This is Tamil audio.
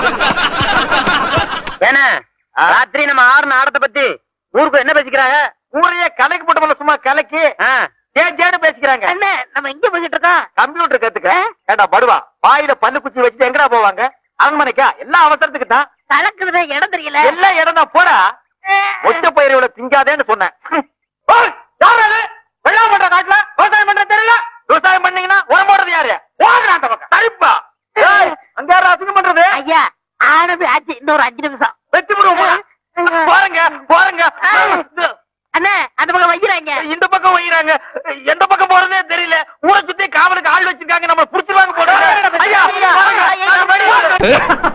ஏன்னா ராத்திரி நம்ம ஆறு ஆடத்தை பத்தி ஊருக்கு என்ன பேசிக்கிறாங்க ஊரையே கலைக்கு போட்டு சும்மா கலைக்கு ஜேன்னு பேசிக்கிறாங்க என்ன நம்ம எங்க பேசிட்டு இருக்கோம் கம்ப்யூட்டர் கத்துக்க ஏண்டா படுவா வாயில பல்லு குச்சி வச்சுட்டு எங்கடா போவாங்க அரண்மனைக்கா எல்லாம் அவசரத்துக்கு தான் கலக்குறத இடம் தெரியல எல்லாம் இடம் தான் போடா ஒத்த பயிர் இவ்வளவு திங்காதேன்னு சொன்னேன் ஓய், யார் அது? வெள்ளாமை பண்ற காட்டுல விவசாயம் பண்ற தெரியல விவசாயம் பண்ணீங்கன்னா உரம் போடுறது யாரு ஓடுறா அந்த பக்கம் சரிப்பா ஏய், அங்க யாரும் அசிங்கம் பண்றது ஐயா ஆனது ஆச்சு இன்னொரு அஞ்சு நிமிஷம் வெட்டி விடுவோம் போறங்க போறங்க அண்ணா அந்த பக்கம் வைக்கிறாங்க இந்த பக்கம் வைக்கிறாங்க எந்த பக்கம் போறதே தெரியல ஊரை சுத்தி காவலுக்கு ஆள் வச்சிருக்காங்க நம்ம புடிச்சிருவாங்க போட ஐயா, போறங்க.